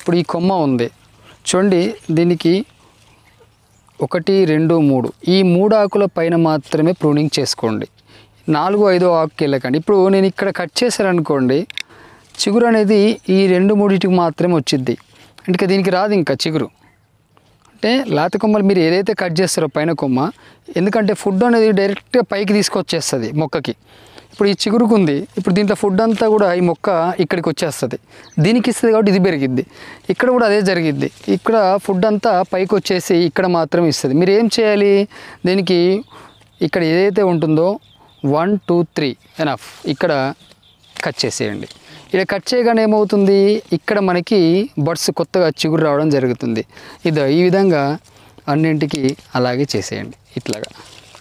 ఇప్పుడు ఈ కొమ్మ ఉంది చూడండి దీనికి ఒకటి రెండు మూడు ఈ మూడు ఆకుల పైన మాత్రమే ప్రూనింగ్ చేసుకోండి నాలుగు ఐదో ఆకుకి వెళ్ళకండి ఇప్పుడు నేను ఇక్కడ కట్ చేశారనుకోండి చిగురు అనేది ఈ రెండు మూడింటికి మాత్రమే వచ్చింది అంటే దీనికి రాదు ఇంకా చిగురు అంటే లేత కొమ్మలు మీరు ఏదైతే కట్ చేస్తారో పైన కొమ్మ ఎందుకంటే ఫుడ్ అనేది డైరెక్ట్గా పైకి తీసుకొచ్చేస్తుంది మొక్కకి ఇప్పుడు ఈ చిగురుకుంది ఇప్పుడు దీంట్లో ఫుడ్ అంతా కూడా ఈ మొక్క ఇక్కడికి వచ్చేస్తుంది దీనికి ఇస్తుంది కాబట్టి ఇది పెరిగిద్ది ఇక్కడ కూడా అదే జరిగిద్ది ఇక్కడ ఫుడ్ అంతా పైకి వచ్చేసి ఇక్కడ మాత్రం ఇస్తుంది మీరు ఏం చేయాలి దీనికి ఇక్కడ ఏదైతే ఉంటుందో వన్ టూ త్రీ ఎనఫ్ ఇక్కడ కట్ చేసేయండి ఇలా కట్ చేయగానే ఏమవుతుంది ఇక్కడ మనకి బడ్స్ కొత్తగా చిగురు రావడం జరుగుతుంది ఇది ఈ విధంగా అన్నింటికి అలాగే చేసేయండి ఇట్లాగా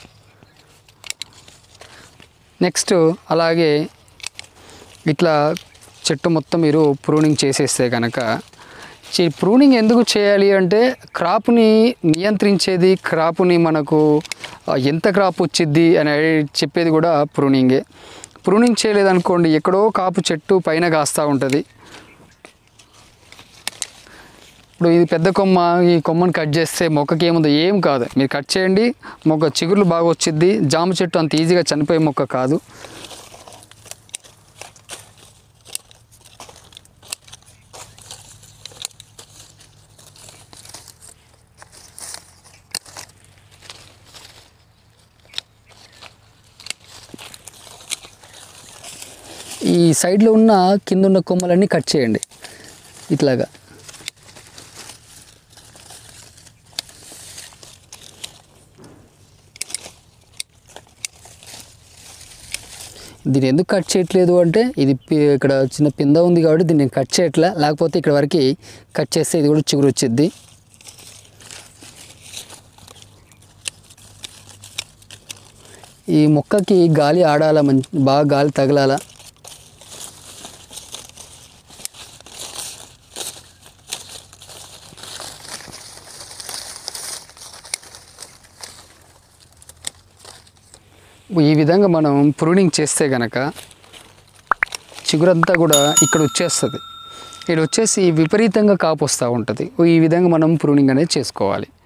నెక్స్ట్ అలాగే ఇట్లా చెట్టు మొత్తం మీరు ప్రూనింగ్ చేసేస్తే కనుక ఈ ప్రూనింగ్ ఎందుకు చేయాలి అంటే క్రాప్ని నియంత్రించేది క్రాప్ని మనకు ఆ, ఎంత క్రాప్ వచ్చిద్ది అని చెప్పేది కూడా ప్రూనింగే ప్రూనింగ్ చేయలేదనుకోండి ఎక్కడో కాపు చెట్టు పైన కాస్తూ ఉంటుంది ఇప్పుడు ఇది పెద్ద కొమ్మ ఈ కొమ్మని కట్ చేస్తే మొక్కకి ఏముందో ఏం కాదు మీరు కట్ చేయండి మొక్క చిగుర్లు బాగా వచ్చిద్ది జామ చెట్టు అంత ఈజీగా చనిపోయే మొక్క కాదు ఈ సైడ్లో ఉన్న కింద ఉన్న కొమ్మలన్నీ కట్ చేయండి ఇట్లాగా దీన్ని ఎందుకు కట్ చేయట్లేదు అంటే ఇది పి- ఇక్కడ చిన్న పింద ఉంది కాబట్టి దీన్ని నేను కట్ చేయట్లే లేకపోతే ఇక్కడ వరకు కట్ చేస్తే ఇది కూడా చిగురు వచ్చిద్ది ఈ మొక్కకి గాలి ఆడాల మంచి బాగా గాలి తగలాల ఈ విధంగా మనం ప్రూనింగ్ చేస్తే గనక చిగురంతా కూడా ఇక్కడ వచ్చేస్తుంది ఇక్కడ వచ్చేసి విపరీతంగా కాపు వస్తూ ఉంటుంది ఈ విధంగా మనం ప్రూనింగ్ అనేది చేసుకోవాలి